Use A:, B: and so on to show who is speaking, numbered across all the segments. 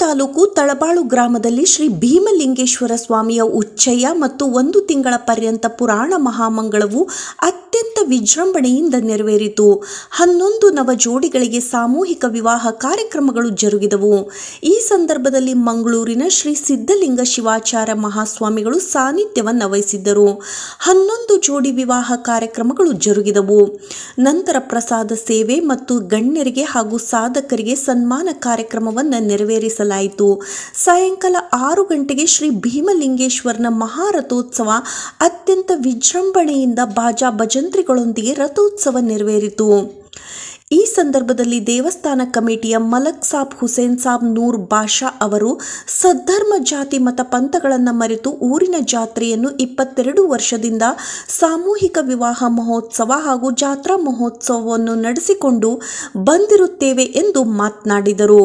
A: ತಾಲೂಕು ತಳಬಾಳು ಗ್ರಾಮದಲ್ಲಿ ಶ್ರೀ ಭೀಮಲಿಂಗೇಶ್ವರ ಸ್ವಾಮಿಯ ಉಚ್ಚಯ ಮತ್ತು ಒಂದು ತಿಂಗಳ ಪರ್ಯಂತ ಪುರಾಣ ಮಹಾಮಂಗಳವು ಅತ್ಯಂತ ವಿಜೃಂಭಣೆಯಿಂದ ನೆರವೇರಿತು ಹನ್ನೊಂದು ನವ ಜೋಡಿಗಳಿಗೆ ಸಾಮೂಹಿಕ ವಿವಾಹ ಕಾರ್ಯಕ್ರಮಗಳು ಜರುಗಿದವು ಈ ಸಂದರ್ಭದಲ್ಲಿ ಮಂಗಳೂರಿನ ಶ್ರೀ ಸಿದ್ಧಲಿಂಗ ಶಿವಾಚಾರ್ಯ ಮಹಾಸ್ವಾಮಿಗಳು ಸಾನ್ನಿಧ್ಯವನ್ನ ವಹಿಸಿದ್ದರು ಹನ್ನೊಂದು ಜೋಡಿ ವಿವಾಹ ಕಾರ್ಯಕ್ರಮಗಳು ಜರುಗಿದವು ನಂತರ ಪ್ರಸಾದ ಸೇವೆ ಮತ್ತು ಗಣ್ಯರಿಗೆ ಹಾಗೂ ಸಾಧಕರಿಗೆ ಸನ್ಮಾನ ಕಾರ್ಯಕ್ರಮವನ್ನು ನೆರವೇರಿಸಲಾಯಿತು ಸಾಯಂಕಾಲ ಆರು ಗಂಟೆಗೆ ಶ್ರೀ ಭೀಮಲಿಂಗೇಶ್ವರನ ಮಹಾರಥೋತ್ಸವ ಅತ್ಯಂತ ವಿಜೃಂಭಣೆಯಿಂದ ಬಾಜಾ ಭಜಂತ್ರಿಗಳೊಂದಿಗೆ ರಥೋತ್ಸವ ನೆರವೇರಿತು ಈ ಸಂದರ್ಭದಲ್ಲಿ ದೇವಸ್ಥಾನ ಕಮಿಟಿಯ ಮಲಕ್ ಸಾಬ್ ಹುಸೇನ್ ಸಾಬ್ ನೂರ್ ಬಾಷಾ ಅವರು ಸದ್ಧರ್ಮ ಜಾತಿ ಮತ ಪಂಥಗಳನ್ನು ಮರೆತು ಊರಿನ ಜಾತ್ರೆಯನ್ನು ಇಪ್ಪತ್ತೆರಡು ವರ್ಷದಿಂದ ಸಾಮೂಹಿಕ ವಿವಾಹ ಮಹೋತ್ಸವ ಹಾಗೂ ಜಾತ್ರಾ ಮಹೋತ್ಸವವನ್ನು ನಡೆಸಿಕೊಂಡು ಬಂದಿರುತ್ತೇವೆ ಎಂದು ಮಾತನಾಡಿದರು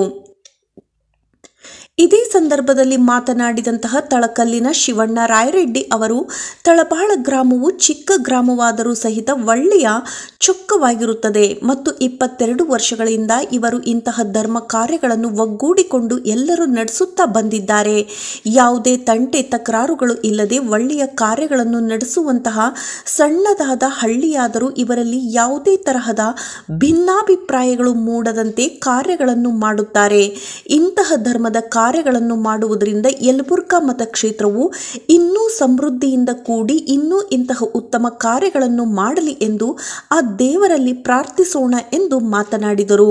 A: ಇದೇ ಸಂದರ್ಭದಲ್ಲಿ ಮಾತನಾಡಿದಂತಹ ತಳಕಲ್ಲಿನ ಶಿವಣ್ಣ ರಾಯರೆಡ್ಡಿ ಅವರು ತಳಬಾಳ ಗ್ರಾಮವು ಚಿಕ್ಕ ಗ್ರಾಮವಾದರೂ ಸಹಿತ ಒಳ್ಳೆಯ ಚೊಕ್ಕವಾಗಿರುತ್ತದೆ ಮತ್ತು ಇಪ್ಪತ್ತೆರಡು ವರ್ಷಗಳಿಂದ ಇವರು ಇಂತಹ ಧರ್ಮ ಕಾರ್ಯಗಳನ್ನು ಒಗ್ಗೂಡಿಕೊಂಡು ಎಲ್ಲರೂ ನಡೆಸುತ್ತಾ ಬಂದಿದ್ದಾರೆ ಯಾವುದೇ ತಂಟೆ ತಕರಾರುಗಳು ಇಲ್ಲದೆ ಒಳ್ಳೆಯ ಕಾರ್ಯಗಳನ್ನು ನಡೆಸುವಂತಹ ಸಣ್ಣದಾದ ಹಳ್ಳಿಯಾದರೂ ಇವರಲ್ಲಿ ಯಾವುದೇ ತರಹದ ಭಿನ್ನಾಭಿಪ್ರಾಯಗಳು ಮೂಡದಂತೆ ಕಾರ್ಯಗಳನ್ನು ಮಾಡುತ್ತಾರೆ ಇಂತಹ ಧರ್ಮದ ಕಾರ್ಯಗಳನ್ನು ಮಾಡುವುದರಿಂದ ಯಲಬುರ್ಗಾ ಮತಕ್ಷೇತ್ರವು ಇನ್ನೂ ಸಮೃದ್ಧಿಯಿಂದ ಕೂಡಿ ಇನ್ನೂ ಇಂತಹ ಉತ್ತಮ ಕಾರ್ಯಗಳನ್ನು ಮಾಡಲಿ ಎಂದು ಆ ದೇವರಲ್ಲಿ ಪ್ರಾರ್ಥಿಸೋಣ ಎಂದು ಮಾತನಾಡಿದರು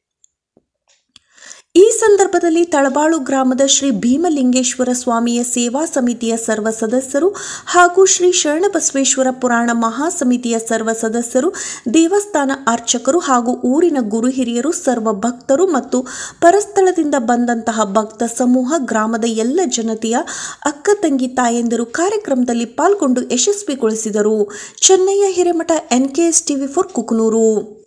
A: ಈ ಸಂದರ್ಭದಲ್ಲಿ ತಳಬಾಳು ಗ್ರಾಮದ ಶ್ರೀ ಭೀಮಲಿಂಗೇಶ್ವರ ಸ್ವಾಮಿಯ ಸೇವಾ ಸಮಿತಿಯ ಸರ್ವ ಸದಸ್ಯರು ಹಾಗೂ ಶ್ರೀ ಶರಣಬಸವೇಶ್ವರ ಪುರಾಣ ಮಹಾಸಮಿತಿಯ ಸರ್ವ ಸದಸ್ಯರು ದೇವಸ್ಥಾನ ಅರ್ಚಕರು ಹಾಗೂ ಊರಿನ ಗುರು ಹಿರಿಯರು ಸರ್ವ ಭಕ್ತರು ಮತ್ತು ಪರಸ್ಥಳದಿಂದ ಬಂದಂತಹ ಭಕ್ತ ಸಮೂಹ ಗ್ರಾಮದ ಎಲ್ಲ ಜನತೆಯ ಅಕ್ಕ ತಂಗಿ ತಾಯಂದಿರು ಕಾರ್ಯಕ್ರಮದಲ್ಲಿ ಪಾಲ್ಗೊಂಡು ಯಶಸ್ವಿಗೊಳಿಸಿದರು Chennayya Hiremath NKS TV four Kukanur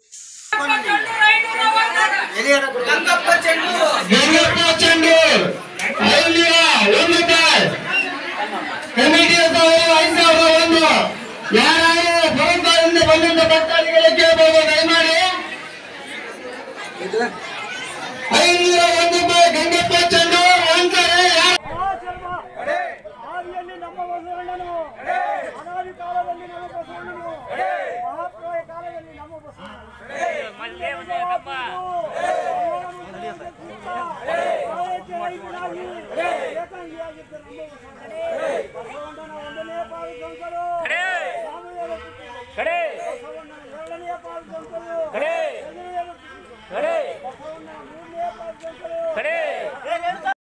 B: Gangappa Chendu
C: Gangappa ಚಂಡೂರ್ ಅಲ್ಲಿಯ ಒಂದು ತಾಯ್ ಕಮಿಟಿಯ ಸಾವಿರ ಐದು ಸಾವಿರ ಒಂದು ಯಾರು ಪರಂಪರೆಯಿಂದ ಬಂದಂತ ಭಕ್ತಾದಿಗಳಿಗೆ ಕೇಳಬಹುದು ದಯಮಾಡಿ ಐನೂರ ಒಂದು ರೂಪಾಯಿ ಗಂಗಪ್ಪ ಚಂಡೂರ್ ಅಂತಾರೆ ಯಾರು
D: ಆದಿಯಲ್ಲಿ ನಮ್ಮ ಬಸವಣ್ಣನು ಅನಾದಿ ಕಾಲದಲ್ಲಿ ನಮ್ಮ ಬಸವಣ್ಣನು ಮಹಾಪ್ರಳಯ ಕಾಲದಲ್ಲಿ ನಮ್ಮ ಬಸವಣ್ಣನ ಒಂದನೇ ಪಾಲು ಸಂಸರು ಬಸವಣ್ಣನ ಎರಡನೆಯ ಪಾಲು ಸಂಸರು ಬಸವಣ್ಣನ ಮೂರನೇ ಪಾಲು ಸಂಸರು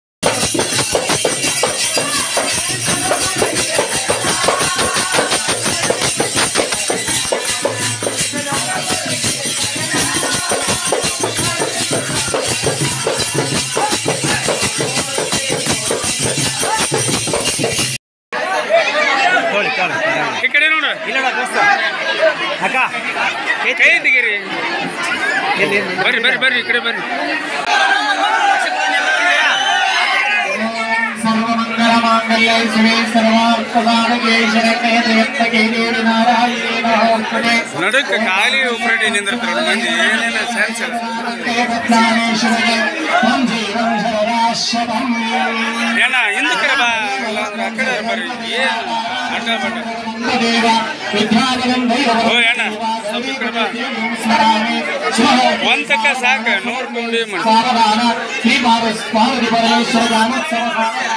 E: ಈ ಕಡೆ ನೋಡು
F: ಅಕ್ಕ
E: ಕೈ ತೆಗೀರಿ ಬರ್ರಿ ಬರ್ರಿ ಬರ್ರಿ ಈ ಕಡೆ ಬರ್ರಿ
C: ಸರ್ವಮಂಗಲ ಮಾಂಗಲ್ಯ ಶಿವೆ ಸರ್ವಾರ್ಥಸಾಧಕೆ ಶರಣೆ ತ್ರ್ಯಂಬಕೆ ದೇವಿ ನಾರಾಯಣಿ ನಮೋಸ್ತುತೆ
E: ನಡುಕ ಖಾಲಿ ಉಪ್ರಟಿ ನಿಂದಿರ್ತಾರ ಮಂದಿ ಏನೇನ ಸೆನ್ಸ್
C: ಭದ್ರಾನೇಶ್ವರೇ ತ್ವಂ ಜೀವಂ ಶರದಾಶ್ವತಂ
E: ಏನ ಹಿಂದ ಕಡೆ ಬಾ ಇಲ್ಲ ಅಂದ್ರೆ ಆ ಕಡೆ ಬರ್ರಿ ಏನ್ ಅಡ್ಡ ಬಡ್ಡ
C: ದೇವ ವಿದ್ಯಾಧಿಗಂ
E: ಓ ಅಣ್ಣ ಸ್ವಲ್ಪ ಈ ಕಡೆ ಬಾ
C: ಸ್ಮರಾಮಿ ಶಿವ
E: ಒಂದ್ ತಕ್ಕ ಸಾಕ ನೋಡ್ಕೊಂಡು ಏನ್ ಮಾಡಿ
C: ಸಾರದಾನ ಶ್ರೀಪಾದ ಸ್ವಾಮಿ ಪರಮೇಶ್ವರ ದಾನೋತ್ಸವ